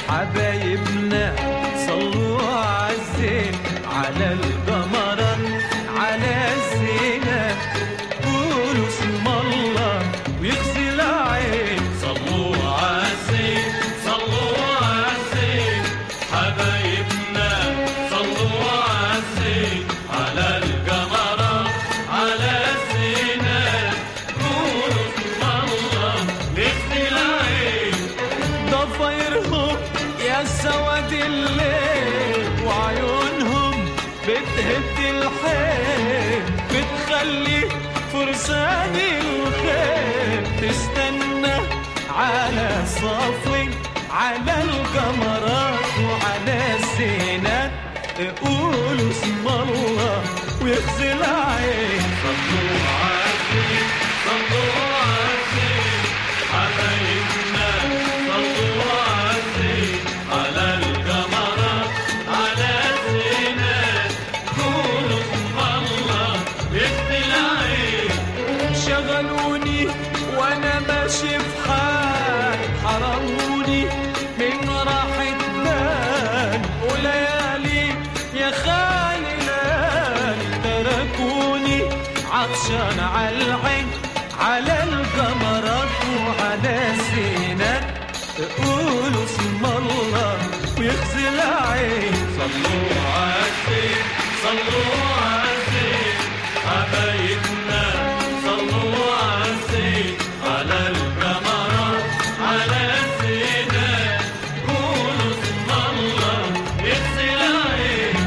حبايبنا صلوا عالزين على القمرات على الزينة قولوا اسم الله ويغسل العين صلوا عالزين صلوا عالزين حبايبنا صلوا عالزين على القمرات على الزينة قولوا اسم الله نغسل العين ضفايرهم يا سواد الليل وعيونهم بتهد الحيل بتخلي فرسان الخيل تستنى على صفي على القمرات وعلى الزينات قولوا اسم الله ويغسل عين صلوا عالزين صلوا عالزين حبايبنا صلوا عالزين على القمرات على الزينات قولوا اسم الله يغسل العين شغلوني وانا ماشي في حال حرموني من راحة بال وليالي يا خالي ليالي تركوني عطشان على العين على القمرات وعلى الزينات قولوا اسم الله ويغسل عين صلوا عالزين صلوا عالزين حبايبنا صلوا عالزين على القمرات على الزينات قولوا اسم الله يغسل العين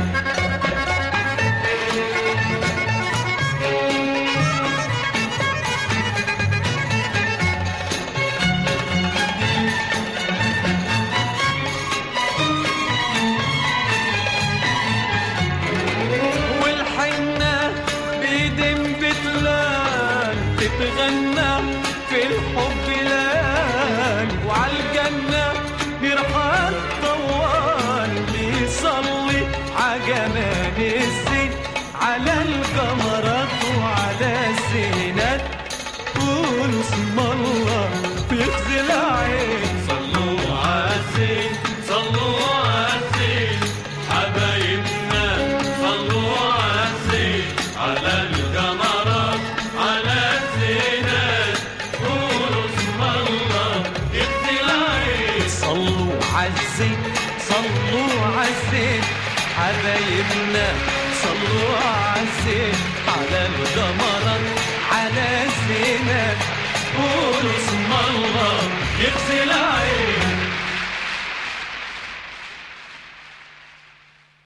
والحنة بيدم بتلال تتغنى في الحب لال وعالجنة برحال طوال بيصلي عجمان الزين على القمرات وعلى الزينات قولوا اسم الله بيغسل عين صلوا عالزين صلوا عالزين حبايبنا صلوا عالزين على القمرات على الزينات قولوا اسم الله يغسل العين صلوا عالزين صلوا عالزين حبايبنا صلوا عالزين